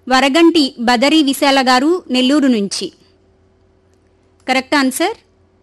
వరగంటి బదరి విశాల గారు నెల్లూరు నుంచి correct answer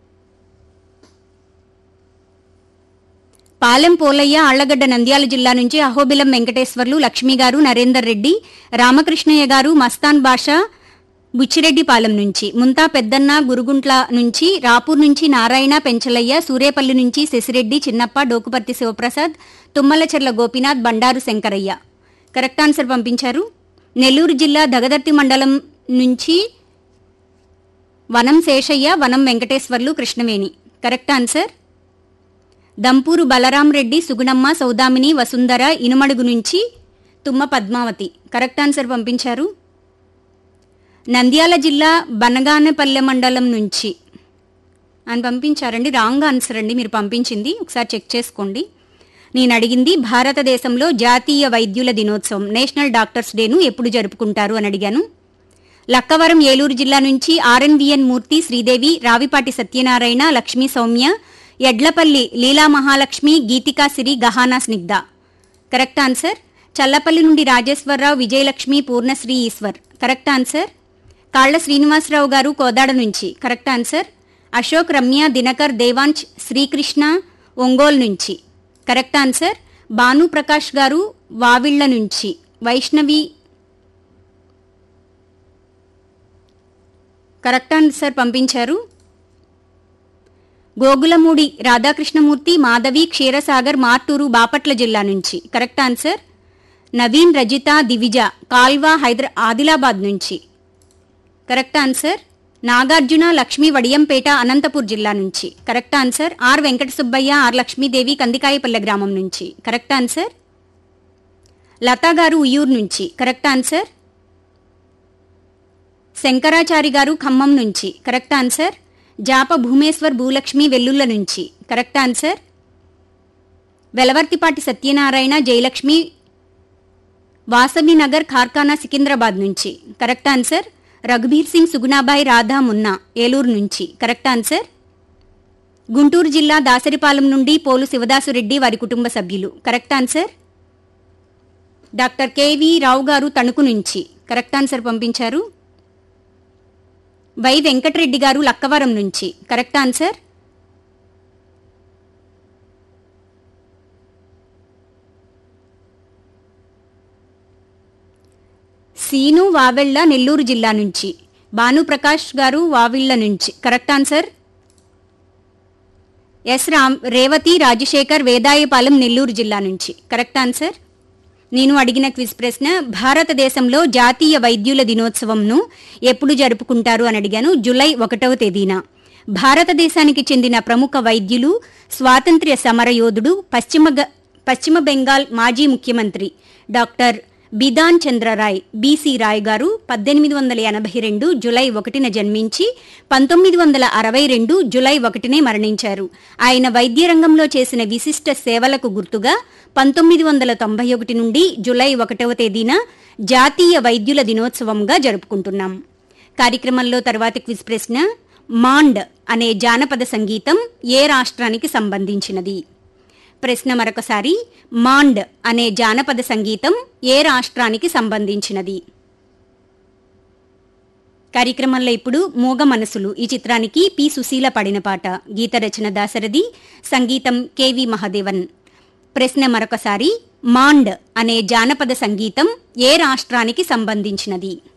Palem Polaiah Allagadda Nandyal జిల్లా నుంచి అహోబిలం వెంకటేశ్వర్లు లక్ష్మి గారు నరేందర్ రెడ్డి రామకృష్ణయ్య గారు మస్తాన్ బాషా బుచ్చిరెడ్డిపాలెం నుంచి ముంతా పెద్దన్న గురుగుంట్ల నుంచి రాపూర్ నుంచి నారాయణ పెంచలయ్య సూరేపల్లి నుంచి శశిరెడ్డి చిన్నప్ప డోకుపర్తి శివప్రసాద్ తుమ్మలచెర్ల గోపీనాథ్ బండారు శంకరయ్య కరెక్ట్ ఆన్సర్ పంపించారు నెల్లూరు జిల్లా దగదర్తి మండలం నుంచి వనం శేషయ్య వనం వెంకటేశ్వర్లు కృష్ణవేణి కరెక్ట్ ఆన్సర్ దంపూరు బలరాం రెడ్డి సుగుణమ్మ సౌదామిని వసుంధర ఇనుమడుగు నుంచి తుమ్మ పద్మావతి కరెక్ట్ ఆన్సర్ పంపించారు నంద్యాల జిల్లా బనగానపల్లె మండలం నుంచి అని పంపించారండి రాంగ్ ఆన్సర్ అండి మీరు పంపించింది ఒకసారి చెక్ చేసుకోండి నేను అడిగింది భారతదేశంలో జాతీయ వైద్యుల దినోత్సవం నేషనల్ డాక్టర్స్ డేను ఎప్పుడు జరుపుకుంటారు అని అడిగాను లక్కవరం ఏలూరు జిల్లా నుంచి ఆర్ఎన్విఎన్ మూర్తి శ్రీదేవి రావిపాటి సత్యనారాయణ లక్ష్మీ సౌమ్య ఎడ్లపల్లి లీలా మహాలక్ష్మి గీతికా సిరి గహానా స్నిగ్ధ కరెక్ట్ ఆన్సర్ చల్లపల్లి నుండి రాజేశ్వరరావు విజయలక్ష్మి పూర్ణశ్రీ ఈశ్వర్ కరెక్ట్ ఆన్సర్ కాళ్ల శ్రీనివాసరావు గారు కోదాడ నుంచి కరెక్ట్ ఆన్సర్ అశోక్ రమ్య దినకర్ దేవాంశ్ శ్రీకృష్ణ ఒంగోలు నుంచి కరెక్ట్ ఆన్సర్ భాను ప్రకాష్ గారు వావిళ్ల నుంచి వైష్ణవి కరెక్ట్ ఆన్సర్ పంపించారు గోగులమూడి రాధాకృష్ణమూర్తి మాధవి క్షీరసాగర్ మార్టూరు బాపట్ల జిల్లా నుంచి కరెక్ట్ ఆన్సర్ నవీన్ రజిత దివిజ కాల్వా హైదరా ఆదిలాబాద్ నుంచి కరెక్ట్ ఆన్సర్ నాగార్జున లక్ష్మి వడియంపేట అనంతపూర్ జిల్లా నుంచి కరెక్ట్ ఆన్సర్ ఆర్ వెంకట సుబ్బయ్య ఆర్ లక్ష్మీదేవి కందికాయపల్లె గ్రామం నుంచి కరెక్ట్ ఆన్సర్ లతా గారు ఉయ్యూరు నుంచి కరెక్ట్ ఆన్సర్ శంకరాచారి గారు ఖమ్మం నుంచి కరెక్ట్ ఆన్సర్ జాప భూమేశ్వర్ భూలక్ష్మి వెల్లుల్ల నుంచి కరెక్ట్ ఆన్సర్ వెలవర్తిపాటి సత్యనారాయణ జయలక్ష్మి వాసవి నగర్ ఖార్ఖానా సికింద్రాబాద్ నుంచి కరెక్ట్ ఆన్సర్ రఘుబీర్ సింగ్ సుగుణాబాయి రాధా మున్నా ఏలూరు నుంచి కరెక్ట్ ఆన్సర్ గుంటూరు జిల్లా దాసరిపాలెం నుండి పోలు శివదాసురెడ్డి వారి కుటుంబ సభ్యులు correct answer doctor KV Rao గారు తణుకు నుంచి కరెక్ట్ ఆన్సర్ పంపించారు వై వెంకటరెడ్డి గారు లక్కవరం నుంచి కరెక్ట్ ఆన్సర్ సీను వావెళ్ల నెల్లూరు జిల్లా నుంచి భానుప్రకాష్ గారు వావిళ్ల నుంచి కరెక్ట్ ఆన్సర్ ఎస్ రామ్ రేవతి రాజశేఖర్ వేదాయపాలెం నెల్లూరు జిల్లా నుంచి కరెక్ట్ ఆన్సర్ నేను అడిగిన క్విజ్ ప్రశ్న భారతదేశంలో జాతీయ వైద్యుల దినోత్సవంను ఎప్పుడు జరుపుకుంటారు అని అడిగాను జులై ఒకటవ తేదీన భారతదేశానికి చెందిన ప్రముఖ వైద్యులు స్వాతంత్ర్య సమరయోధుడు పశ్చిమ గ- పశ్చిమ బెంగాల్ మాజీ ముఖ్యమంత్రి డాక్టర్ బిధాన్ చంద్ర రాయ్ బీసీ రాయ్ గారు పద్దెనిమిది వందల ఎనభై రెండు జులై ఒకటిన జన్మించి పంతొమ్మిది వందల అరవై రెండు జులై ఒకటినే మరణించారు ఆయన వైద్య రంగంలో చేసిన విశిష్ట సేవలకు గుర్తుగా పంతొమ్మిది వందల తొంభై ఒకటి నుండి జులై ఒకటవ తేదీన జాతీయ వైద్యుల దినోత్సవంగా జరుపుకుంటున్నాం కార్యక్రమంలో తర్వాతి క్విజ్ ప్రశ్న మాండ్ అనే జానపద సంగీతం ఏ రాష్ట్రానికి సంబంధించినది ప్రశ్న మరొకసారి మాండ్ అనే జానపద సంగీతం ఏ రాష్ట్రానికి సంబంధించినది కార్యక్రమంలో ఇప్పుడు మూగ మనసులు ఈ చిత్రానికి పి సుశీల పడిన పాట గీత రచన దాశరథి సంగీతం కెవి మహాదేవన్ ప్రశ్న మరొకసారి మాండ్ అనే జానపద సంగీతం ఏ రాష్ట్రానికి సంబంధించినది